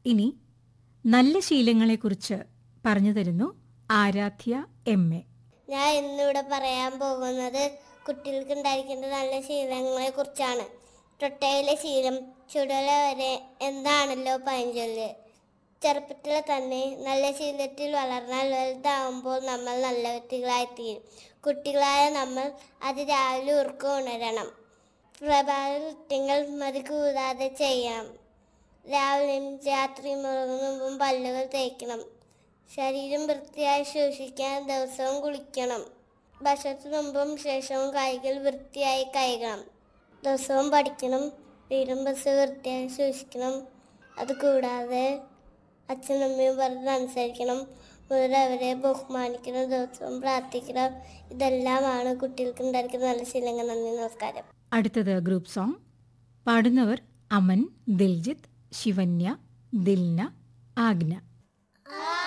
ഇനി നല്ല ശീലങ്ങളെക്കുറിച്ച് പറഞ്ഞു തരുന്നു ആരാധ്യ എം എ ഞാൻ ഇന്നിവിടെ പറയാൻ പോകുന്നത് കുട്ടികൾക്ക് ഉണ്ടായിരിക്കേണ്ട നല്ല ശീലങ്ങളെ കുറിച്ചാണ് തൊട്ടയിലെ ശീലം ചുടല വരെ എന്താണല്ലോ പഴഞ്ചൊല്ല് ചെറുപ്പത്തിൽ തന്നെ നല്ല ശീലത്തിൽ വളർന്നാൽ വലുതാവുമ്പോൾ നമ്മൾ നല്ല വ്യക്തികളായിത്തീരും കുട്ടികളായ നമ്മൾ അത് രാവിലെ ഉറക്കം ഉണരണം പ്രഭാത കൃത്യങ്ങൾ മതി കൂടാതെ ചെയ്യണം രാവിലെയും രാത്രിയും ഉറങ്ങുന്ന മുമ്പും പല്ലുകൾ തേക്കണം ശരീരം വൃത്തിയായി സൂക്ഷിക്കാൻ ദിവസവും കുളിക്കണം ഭക്ഷണത്തിന് മുമ്പും ശേഷവും കൈകൾ വൃത്തിയായി കഴുകണം ദിവസവും പഠിക്കണം വീടും ബസ് വൃത്തിയായി സൂക്ഷിക്കണം അതുകൂടാതെ അച്ഛനും അമ്മയും പറഞ്ഞ് അനുസരിക്കണം മുതിരവരെ ബഹുമാനിക്കണം ദിവസവും പ്രാർത്ഥിക്കണം ഇതെല്ലാമാണ് കുട്ടികൾക്ക് ഉണ്ടായിരിക്കുന്ന നല്ല ശീലങ്ങൾ നന്ദി നമസ്കാരം അടുത്തത് ഗ്രൂപ്പ് സോങ് പാടുന്നവർ അമൻ ദിൽജിത്ത് ശിവന്യ ദിൽന ആഗ്ന